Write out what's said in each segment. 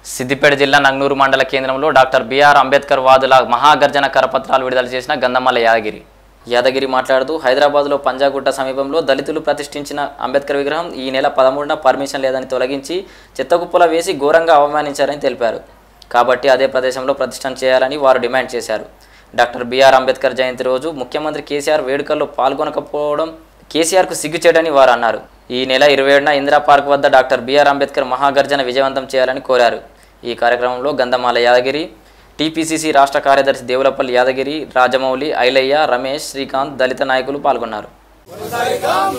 సిద్దిపేట జిల్లా నంగనూరు మండల కేంద్రంలో డాక్టర్ బిఆర్ అంబేద్కర్ వాదుల మహాగర్జన కరపత్రాలు విడుదల చేసిన గంధమల్ల యాదగిరి యాదగిరి మాట్లాడుతూ హైదరాబాద్లో పంజాగుట్ట సమీపంలో దళితులు ప్రతిష్ఠించిన అంబేద్కర్ విగ్రహం ఈ నెల పదమూడున పర్మిషన్ లేదని తొలగించి చెత్తకుప్పల వేసి ఘోరంగా అవమానించారని తెలిపారు కాబట్టి అదే ప్రదేశంలో ప్రతిష్టం చేయాలని వారు డిమాండ్ చేశారు డాక్టర్ బిఆర్ అంబేద్కర్ జయంతి రోజు ముఖ్యమంత్రి కేసీఆర్ వేడుకల్లో పాల్గొనకపోవడం కేసీఆర్కు సిగ్గుచేటని వారు అన్నారు ఈ నెల ఇరవై ఏడున ఇందిరా పార్క్ వద్ద డాక్టర్ బిఆర్ అంబేద్కర్ మహాగర్జన విజయవంతం చేయాలని కోరారు ఈ కార్యక్రమంలో గంధమాల యాదగిరి టీపీసీసీ రాష్ట్ర కార్యదర్శి దేవులపల్లి యాదగిరి రాజమౌళి ఐలయ్య రమేష్ శ్రీకాంత్ దళిత నాయకులు పాల్గొన్నారు కొనసాగిద్దాం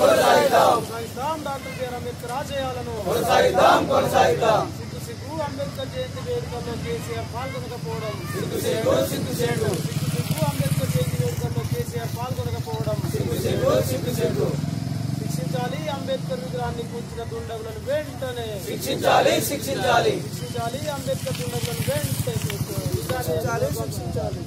డాక్టర్ బిఆర్ అంబేద్కర్ ఆశయాలను కొనసాగిద్దాం కొనసాగిద్దాం సిగ్గు సిగ్గు అంబేద్కర్ జయంతి వేడుకల్లో కేసీఆర్ పాల్గొనకపోవడం సిగ్గు సిగ్గు సిగ్గు సిగ్గు సిగ్గు అంబేద్కర్ జయంతి వేడుకల్లో కేసీఆర్ పాల్గొనకపోవడం సిగ్గు సిగ్గు సిగ్గు సిగ్గు శిక్షించాలి అంబేద్కర్ విగ్రహాన్ని కూర్చిన దుండగులను వెంటనే శిక్షించాలి శిక్షించాలి శిక్షించాలి అంబేద్కర్ దుండగులను వెంటనే శిక్షించాలి శిక్షించాలి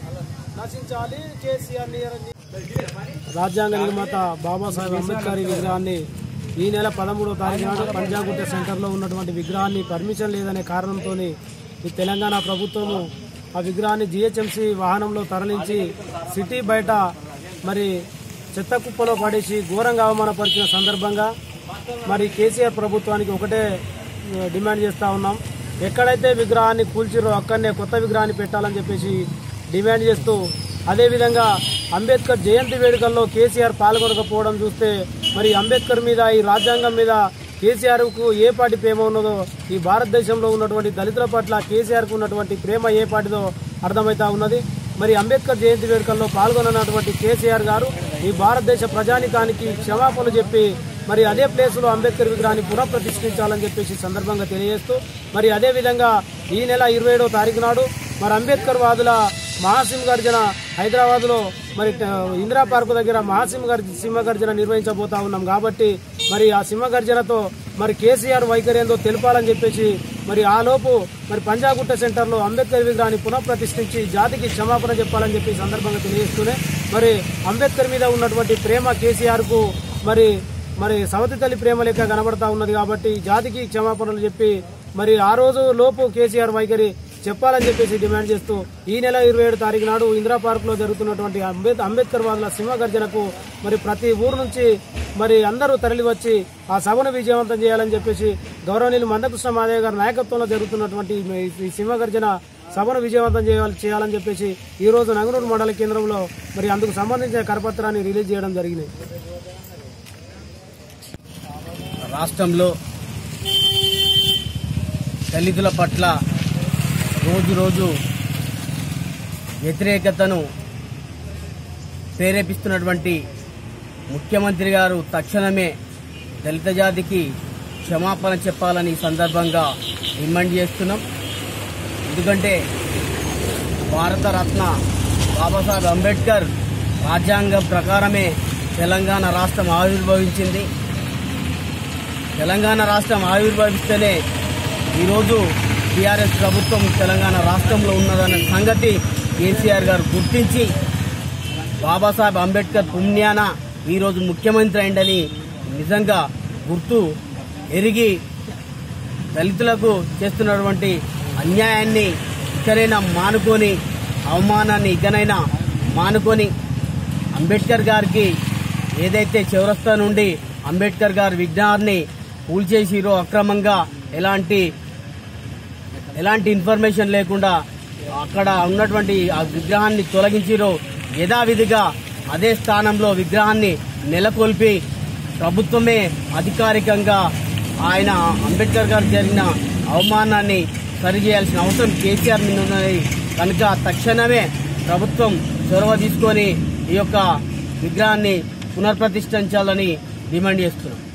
నశించాలి కేసీఆర్ నియరని రాజ్యాంగ నిర్మాత బాబాసాహెబ్ అంబేద్కర్ విగ్రహాన్ని ఈ నెల పదమూడో తారీఖు నాడు పంజాగుట్ట సెంటర్లో ఉన్నటువంటి విగ్రహాన్ని పర్మిషన్ లేదనే కారణంతో ఈ తెలంగాణ ప్రభుత్వము ఆ విగ్రహాన్ని జిహెచ్ఎంసీ వాహనంలో తరలించి సిటీ బయట మరి చెత్త కుప్పలో పడేసి ఘోరంగా అవమానపరిచిన సందర్భంగా మరి కేసీఆర్ ప్రభుత్వానికి ఒకటే ఆ, డిమాండ్ చేస్తా ఉన్నాం ఎక్కడైతే విగ్రహాన్ని కూల్చిరో అక్కడనే కొత్త విగ్రహాన్ని పెట్టాలని చెప్పేసి డిమాండ్ చేస్తూ అదేవిధంగా అంబేద్కర్ జయంతి వేడుకల్లో కేసీఆర్ పాల్గొనకపోవడం చూస్తే మరి అంబేద్కర్ మీద ఈ రాజ్యాంగం మీద కేసీఆర్కు ఏ పాటి ప్రేమ ఉన్నదో ఈ భారతదేశంలో ఉన్నటువంటి దళితుల పట్ల కేసీఆర్కు ఉన్నటువంటి ప్రేమ ఏ పాటిదో అర్థమవుతా ఉన్నది మరి అంబేద్కర్ జయంతి వేడుకల్లో పాల్గొననటువంటి కేసీఆర్ గారు ఈ భారతదేశ ప్రజానికానికి క్షమాపణలు చెప్పి మరి అదే ప్లేసులో అంబేద్కర్ విగ్రహాన్ని పునఃప్రతిష్ఠించాలని చెప్పేసి ఈ సందర్భంగా తెలియజేస్తూ మరి అదే విధంగా ఈ నెల ఇరవై ఏడవ తారీఖు నాడు మరి అంబేద్కర్ వాదుల మహాసింహగర్జన హైదరాబాద్లో మరి ట- ఇందిరా పార్కు దగ్గర మహాసింహగర్ సింహగర్జన నిర్వహించబోతా ఉన్నాం కాబట్టి మరి ఆ సింహగర్జనతో మరి కేసీఆర్ వైఖరి ఏందో తెలపాలని చెప్పేసి మరి ఆ లోపు మరి పంజాగుట్ట సెంటర్లో అంబేద్కర్ విగ్రహాన్ని పునఃప్రతిష్ఠించి జాతికి క్షమాపణ చెప్పాలని చెప్పి ఈ సందర్భంగా తెలియజేస్తూనే మరి అంబేద్కర్ మీద ఉన్నటువంటి ప్రేమ కేసీఆర్కు మరి మరి సవతి తల్లి ప్రేమ లెక్క కనబడతా ఉన్నది కాబట్టి జాతికి క్షమాపణలు చెప్పి మరి ఆ రోజు లోపు కేసీఆర్ వైఖరి చెప్పాలని చెప్పేసి డిమాండ్ చేస్తూ ఈ నెల ఇరవై ఏడు తారీఖు నాడు ఇందిరా పార్క్ లో జరుగుతున్నటువంటి అంబేద్ అంబేద్కర్ వాదుల సింహగర్జనకు మరి ప్రతి ఊరు నుంచి మరి అందరూ తరలి వచ్చి ఆ సభను విజయవంతం చేయాలని చెప్పేసి గౌరవనీయులు మందకృష్ణ మాదేవ్ గారి నాయకత్వంలో జరుగుతున్నటువంటి ఈ- ఈ సింహగర్జన సభను విజయవంతం చేయాలి చేయాలని చెప్పేసి ఈ రోజు నగనూరు మండల కేంద్రంలో మరి అందుకు సంబంధించిన కరపత్రాన్ని రిలీజ్ చేయడం జరిగింది రాష్ట్రంలో దళితుల పట్ల రోజు రోజు వ్యతిరేకతను ప్రేరేపిస్తున్నటువంటి ముఖ్యమంత్రి గారు తక్షణమే దళిత జాతికి క్షమాపణ చెప్పాలని ఈ సందర్భంగా డిమాండ్ చేస్తున్నాం ఎందుకంటే భారతరత్న బాబాసాహెబ్ అంబేద్కర్ రాజ్యాంగం ప్రకారమే తెలంగాణ రాష్ట్రం ఆవిర్భవించింది తెలంగాణ రాష్ట్రం ఆవిర్భవిస్తేనే ఈరోజు టీఆర్ఎస్ ప్రభుత్వం తెలంగాణ రాష్ట్రంలో ఉన్నదన్న సంగతి కేసీఆర్ గారు గుర్తించి బాబాసాహెబ్ అంబేద్కర్ పుణ్యాన ఈరోజు ముఖ్యమంత్రి అయిందని నిజంగా గుర్తు ఎరిగి దళితులకు చేస్తున్నటువంటి అన్యాయాన్ని ఇకనైనా మానుకొని అవమానాన్ని ఇకనైనా మానుకొని అంబేద్కర్ గారికి ఏదైతే చౌరస్తా నుండి అంబేద్కర్ గారి విగ్రహాన్ని కూల్చేసిరో అక్రమంగా ఎలాంటి ఎలాంటి ఇన్ఫర్మేషన్ లేకుండా అక్కడ ఉన్నటువంటి ఆ విగ్రహాన్ని తొలగించిరో యథావిధిగా అదే స్థానంలో విగ్రహాన్ని నెలకొల్పి ప్రభుత్వమే అధికారికంగా ఆయన అంబేద్కర్ గారు జరిగిన అవమానాన్ని సరిచేయాల్సిన అవసరం కేసీఆర్ మీద ఉన్నది కనుక తక్షణమే ప్రభుత్వం చొరవ తీసుకొని ఈ యొక్క విగ్రహాన్ని పునర్ప్రతిష్ఠించాలని డిమాండ్ చేస్తున్నాం